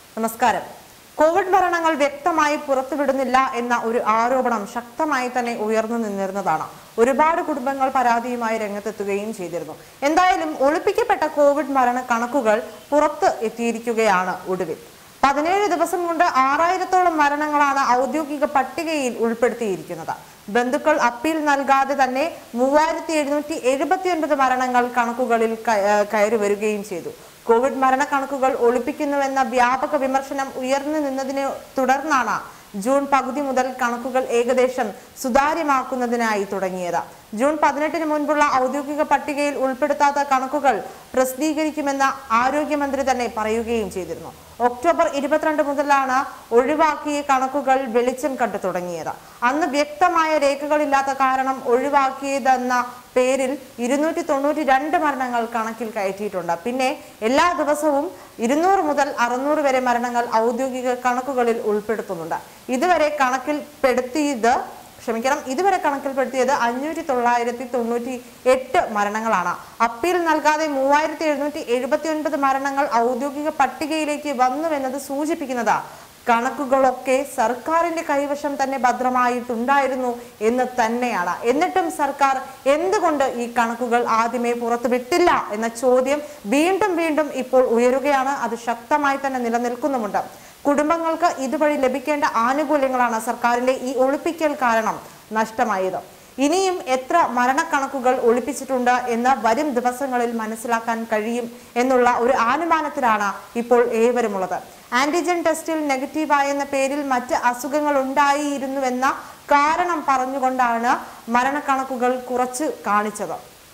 നമസ്കാരം കോവിഡ് മരണങ്ങൾ വ്യക്തമായി പുറത്തുവിടുന്നില്ല എന്ന ഒരു ആരോപണം ശക്തമായി തന്നെ ഉയർന്നു നിന്നിരുന്നതാണ് ഒരുപാട് കുടുംബങ്ങൾ പരാതിയുമായി രംഗത്തെത്തുകയും ചെയ്തിരുന്നു എന്തായാലും ഒളിപ്പിക്കപ്പെട്ട കോവിഡ് മരണ കണക്കുകൾ പുറത്ത് എത്തിയിരിക്കുകയാണ് ഒടുവിൽ പതിനേഴ് ദിവസം കൊണ്ട് ആറായിരത്തോളം മരണങ്ങളാണ് ഔദ്യോഗിക പട്ടികയിൽ ഉൾപ്പെടുത്തിയിരിക്കുന്നത് ബന്ധുക്കൾ അപ്പീൽ നൽകാതെ തന്നെ മൂവായിരത്തി എഴുന്നൂറ്റി എഴുപത്തി ഒൻപത് മരണങ്ങൾ കണക്കുകളിൽ ക- ഏഹ് കയറി വരികയും ചെയ്തു കോവിഡ് മരണക്കണക്കുകൾ ഒളിപ്പിക്കുന്നുവെന്ന വ്യാപക വിമർശനം ഉയർന്നു നിന്നതിനെ തുടർന്നാണ് ജൂൺ പകുതി മുതൽ കണക്കുകൾ ഏകദേശം സുതാര്യമാക്കുന്നതിനായി തുടങ്ങിയത് ജൂൺ പതിനെട്ടിന് മുൻപുള്ള ഔദ്യോഗിക പട്ടികയിൽ ഉൾപ്പെടുത്താത്ത കണക്കുകൾ പ്രസിദ്ധീകരിക്കുമെന്ന് ആരോഗ്യമന്ത്രി തന്നെ പറയുകയും ചെയ്തിരുന്നു ഒക്ടോബർ ഇരുപത്തിരണ്ട് മുതലാണ് ഒഴിവാക്കിയ കണക്കുകൾ വെളിച്ചം കണ്ടു തുടങ്ങിയത് അന്ന് വ്യക്തമായ രേഖകളില്ലാത്ത കാരണം ഒഴിവാക്കിയതെന്ന പേരിൽ ഇരുന്നൂറ്റി തൊണ്ണൂറ്റി രണ്ട് മരണങ്ങൾ കണക്കിൽ കയറ്റിയിട്ടുണ്ട് പിന്നെ എല്ലാ ദിവസവും ഇരുന്നൂറ് മുതൽ അറുന്നൂറ് വരെ മരണങ്ങൾ ഔദ്യോഗിക കണക്കുകളിൽ ഉൾപ്പെടുത്തുന്നുണ്ട് ഇതുവരെ കണക്കിൽപ്പെടുത്തിയത് ക്ഷമിക്കണം ഇതുവരെ കണക്കിൽപ്പെടുത്തിയത് അഞ്ഞൂറ്റി തൊള്ളായിരത്തി തൊണ്ണൂറ്റി എട്ട് മരണങ്ങളാണ് അപ്പീൽ നൽകാതെ മൂവായിരത്തി എഴുന്നൂറ്റി എഴുപത്തി ഒൻപത് മരണങ്ങൾ ഔദ്യോഗിക പട്ടികയിലേക്ക് വന്നുവെന്നത് സൂചിപ്പിക്കുന്നത് കണക്കുകളൊക്കെ സർക്കാരിന്റെ കൈവശം തന്നെ ഭദ്രമായിട്ടുണ്ടായിരുന്നു എന്ന് തന്നെയാണ് എന്നിട്ടും സർക്കാർ എന്തുകൊണ്ട് ഈ കണക്കുകൾ ആദ്യമേ പുറത്തുവിട്ടില്ല എന്ന ചോദ്യം വീണ്ടും വീണ്ടും ഇപ്പോൾ ഉയരുകയാണ് അത് ശക്തമായി തന്നെ നിലനിൽക്കുന്നുമുണ്ട് കുടുംബങ്ങൾക്ക് ഇതുവഴി ലഭിക്കേണ്ട ആനുകൂല്യങ്ങളാണ് സർക്കാരിന്റെ ഈ ഒളിപ്പിക്കൽ കാരണം നഷ്ടമായത് ഇനിയും എത്ര മരണക്കണക്കുകൾ ഒളിപ്പിച്ചിട്ടുണ്ട് എന്ന് വരും ദിവസങ്ങളിൽ മനസ്സിലാക്കാൻ കഴിയും എന്നുള്ള ഒരു അനുമാനത്തിലാണ് ഇപ്പോൾ ഏവരുമുള്ളത് ആന്റിജൻ ടെസ്റ്റിൽ നെഗറ്റീവായെന്ന പേരിൽ മറ്റ് അസുഖങ്ങൾ ഉണ്ടായിരുന്നുവെന്ന കാരണം പറഞ്ഞുകൊണ്ടാണ് മരണക്കണക്കുകൾ കുറച്ച് കാണിച്ചത്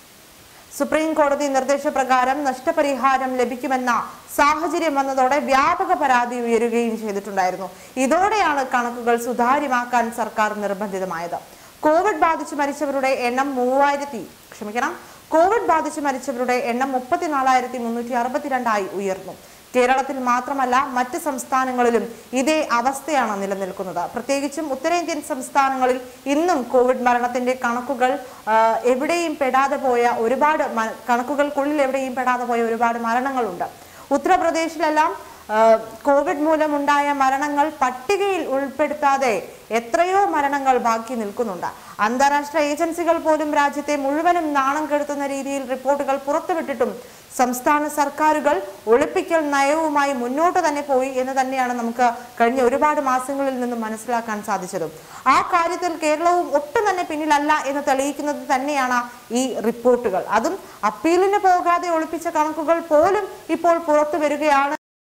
സുപ്രീം കോടതി നിർദ്ദേശപ്രകാരം നഷ്ടപരിഹാരം ലഭിക്കുമെന്ന സാഹചര്യം വന്നതോടെ വ്യാപക പരാതി ഉയരുകയും ചെയ്തിട്ടുണ്ടായിരുന്നു ഇതോടെയാണ് കണക്കുകൾ സുതാര്യമാക്കാൻ സർക്കാർ നിർബന്ധിതമായത് കോവിഡ് ബാധിച്ച് മരിച്ചവരുടെ എണ്ണം മൂവായിരത്തി ക്ഷമിക്കണം കോവിഡ് ബാധിച്ച് മരിച്ചവരുടെ എണ്ണം മുപ്പത്തിനാലായിരത്തി മുന്നൂറ്റി അറുപത്തിരണ്ടായി ഉയർന്നു കേരളത്തിൽ മാത്രമല്ല മറ്റ് സംസ്ഥാനങ്ങളിലും ഇതേ അവസ്ഥയാണ് നിലനിൽക്കുന്നത് പ്രത്യേകിച്ചും ഉത്തരേന്ത്യൻ സംസ്ഥാനങ്ങളിൽ ഇന്നും കോവിഡ് മരണത്തിന്റെ കണക്കുകൾ ആ, എവിടെയും പെടാതെ പോയ ഒരുപാട് മ- കണക്കുകൾക്കുള്ളിൽ എവിടെയും പെടാതെ പോയ ഒരുപാട് മരണങ്ങളുണ്ട് ഉത്തർപ്രദേശിലെല്ലാം ആ, കോവിഡ് മൂലമുണ്ടായ മരണങ്ങൾ പട്ടികയിൽ ഉൾപ്പെടുത്താതെ എത്രയോ മരണങ്ങൾ ബാക്കി നിൽക്കുന്നുണ്ട് അന്താരാഷ്ട്ര ഏജൻസികൾ പോലും രാജ്യത്തെ മുഴുവനും നാണം കെടുത്തുന്ന രീതിയിൽ റിപ്പോർട്ടുകൾ പുറത്തുവിട്ടിട്ടും സംസ്ഥാന സർക്കാരുകൾ ഒളിപ്പിക്കൽ നയവുമായി മുന്നോട്ട് തന്നെ പോയി എന്ന് തന്നെയാണ് നമുക്ക് കഴിഞ്ഞ ഒരുപാട് മാസങ്ങളിൽ നിന്നും മനസ്സിലാക്കാൻ സാധിച്ചതും ആ കാര്യത്തിൽ കേരളവും ഒട്ടും തന്നെ പിന്നിലല്ല എന്ന് തെളിയിക്കുന്നത് തന്നെയാണ് ഈ റിപ്പോർട്ടുകൾ അതും അപ്പീലിന് പോകാതെ ഒളിപ്പിച്ച കണക്കുകൾ പോലും ഇപ്പോൾ പുറത്തു വരികയാണ്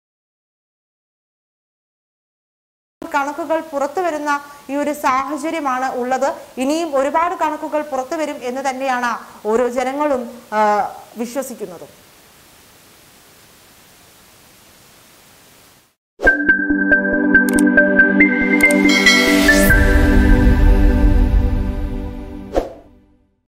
കണക്കുകൾ പുറത്തു വരുന്ന ഈ ഒരു സാഹചര്യമാണ് ഉള്ളത് ഇനിയും ഒരുപാട് കണക്കുകൾ പുറത്തു വരും എന്ന് തന്നെയാണ് ഓരോ ജനങ്ങളും ആ, വിശ്വസിക്കുന്നതും